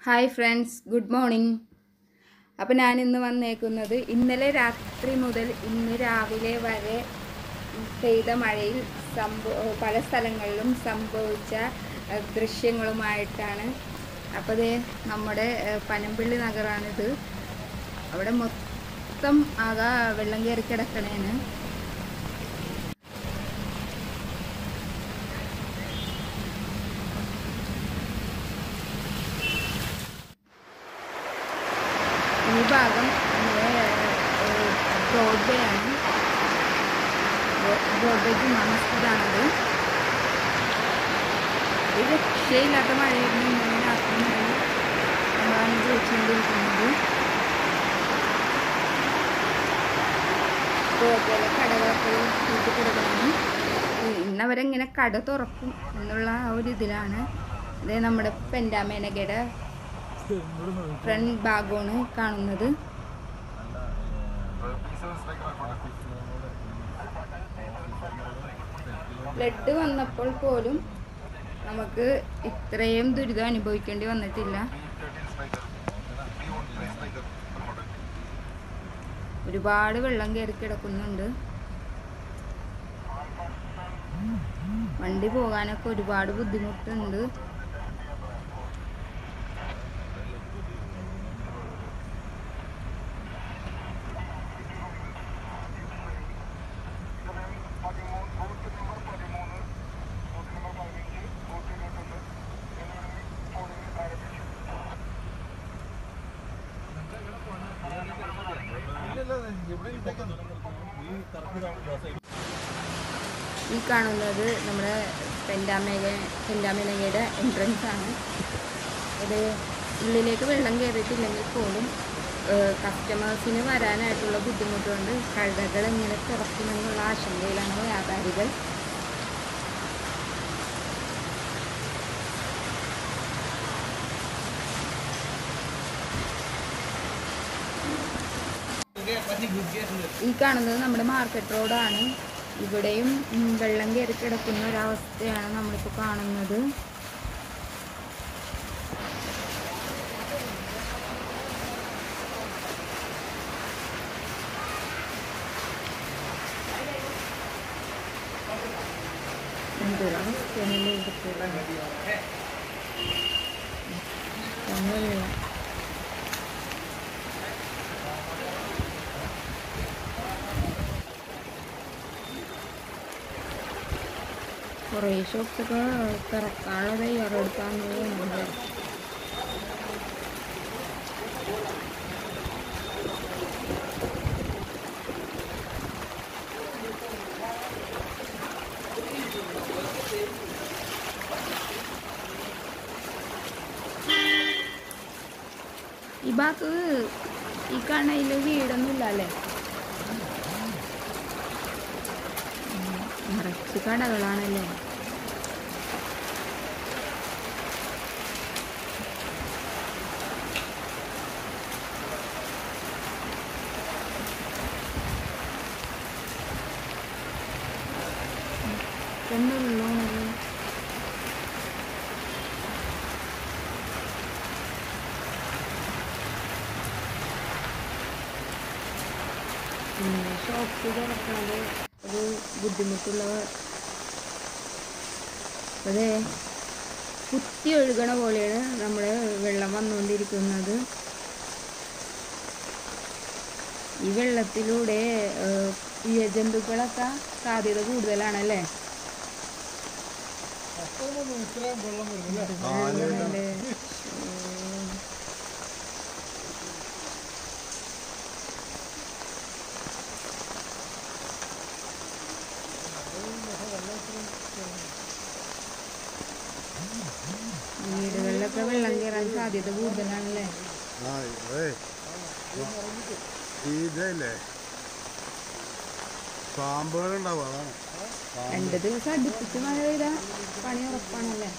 Hi friends good morning അപ്പോൾ ഞാൻ ഇന്ന് വന്നേക്കുന്നത് ഇന്നലെ രാത്രി മുതൽ ഇന്ന് രാവിലെ വരെ പെയ്ത മഴയിൽ സംഭവ പല സ്ഥലങ്ങളിലും സംഭവിച്ച ഏഹ്, ദൃശ്യങ്ങളുമായിട്ടാണ് അപ്പോൾ ഇത് നമ്മുടെ ഏഹ്, പനമ്പിള്ളി നഗറാണിത് അവിടെ മൊത്തം ആകെ വെള്ളം കയറി കിടക്കണേന് ഈ ഭാഗം നമ്മുടെ ബ്രോഡ്വേ ആണ് ബ്രോഡ്വേ ജുമാ മസ്ജിദാണത് ഒരു രക്ഷയില്ലാത്ത മഴയായിരുന്നു ഇന്നലെ രാത്രി മുതൽ നമ്മളാണ് ചോദിച്ചുകൊണ്ടിരിക്കുന്നത് ബ്രോഡ്വേയിലെ കടകളൊക്കെ കൂട്ടി കിടക്കണം ഇന്നവരെങ്ങനെ കട തുറക്കും എന്നുള്ള ആ ഒരു ഇതിലാണ് ഇത് നമ്മുടെ പെൻഡാമേനകയുടെ ഫ്രണ്ട് ഭാഗമാണ് കാണുന്നത് ബ്ലഡ് വന്നപ്പോൾ പോലും നമുക്ക് ഇത്രയും ദുരിതം അനുഭവിക്കേണ്ടി വന്നിട്ടില്ല ഒരുപാട് വെള്ളം കയറി കിടക്കുന്നുണ്ട് വണ്ടി പോകാനൊക്കെ ഒരുപാട് ബുദ്ധിമുട്ടുണ്ട് ഈ കാണുന്നത് നമ്മുടെ പെൻഡാമേക പെൻഡാമേനകയുടെ എൻട്രൻസ് ആണ് ഇത് ഉള്ളിലേക്ക് വെള്ളം കയറിയിട്ടില്ലെങ്കിൽ പോലും കസ്റ്റമേഴ്സിന് വരാനായിട്ടുള്ള ബുദ്ധിമുട്ടുകൊണ്ട് കടകൾ എങ്ങനെ തുറക്കുമെന്നുള്ള ആശങ്കയിലാണ് വ്യാപാരികൾ ഈ കാണുന്നത് നമ്മുടെ മാർക്കറ്റ് റോഡാണ് ഇവിടെയും ഉം, വെള്ളം കയറി കിടക്കുന്ന ഒരവസ്ഥയാണ് നമ്മളിപ്പോൾ കാണുന്നത് എന്തൊരവസ്ഥയാണല്ലേ ഇവിടുത്തെ ഒന്നുമില്ല കുറേ ഷോപ്സൊക്കെ തുറക്കാനുള്ള തയ്യാറെടുക്കാന്ന് തോന്നുന്നുണ്ട് ഈ ഭാഗത്ത് ഈ കണയിൽ വീടൊന്നും ഇല്ല അല്ലേ നിറച്ച് കടകളാണല്ലേ പെണ്ണുള്ളൂണല്ലേ പിന്നെ ഷോപ്പ് തുറക്കുന്നത് ഒരു ബുദ്ധിമുട്ടുള്ള അതെ കുത്തി ഒഴുകണ പോലെയാണ് നമ്മുടെ വെള്ളം വന്നുകൊണ്ടിരിക്കുന്നത് ഈ വെള്ളത്തിലൂടെ ഏഹ്, ഇഴജന്തുക്കളൊക്കെ സാധ്യത കൂടുതലാണല്ലേ വെള്ളമല്ലേ? ഉം. വീടുകളിലൊക്കെ വെള്ളം കയറാൻ സാധ്യത കൂടുതലാണല്ലേ ആ അതെ ഇതല്ലേ പാമ്പുകളുണ്ടാവും അതാണ് പാമ്പ്. രണ്ട് ദിവസം അടുപ്പിച്ച് മഴ പെയ്താ പണി ഉറപ്പാണല്ലേ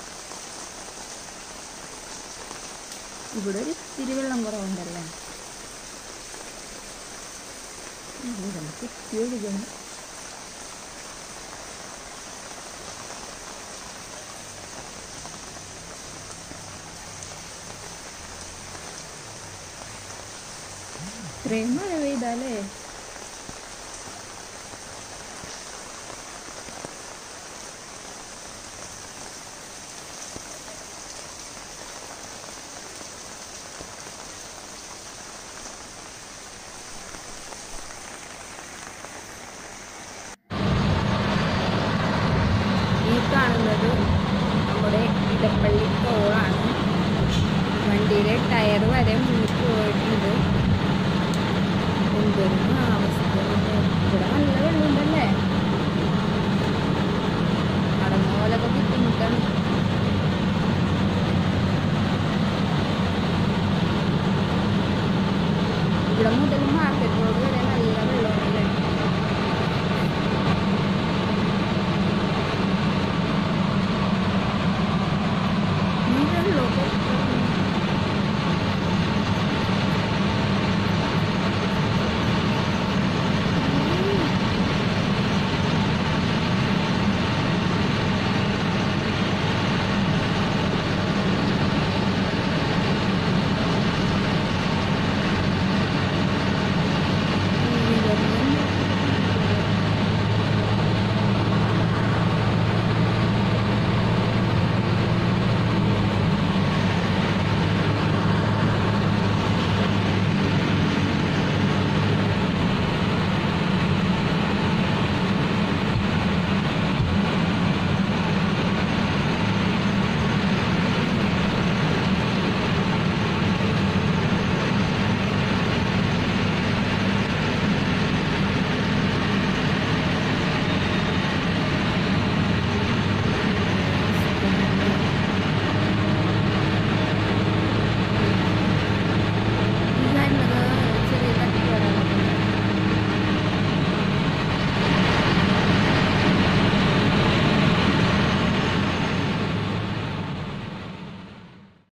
ഇവിടെ ഒരു ഇത്തിരി വെള്ളം കുറവുണ്ടല്ലേ കുത്തി ഒഴുകണം ഇത്രയും മഴ പെയ്താലേ ഈ കാണുന്നത് നമ്മുടെ ഇടപ്പള്ളി ടോളാണ് വണ്ടിയുടെ ടയർ വരെ മുന്നിൽ പോയിട്ടുണ്ട് എന്തൊരു അവസ്ഥ ഇവിടെ നല്ല വെള്ളമുണ്ടല്ലേ നടന്ന പോലൊക്കെ ബുദ്ധിമുട്ടാണ് ഇവിടെ മുതൽ മാർക്കറ്റ് റോഡ് വരെ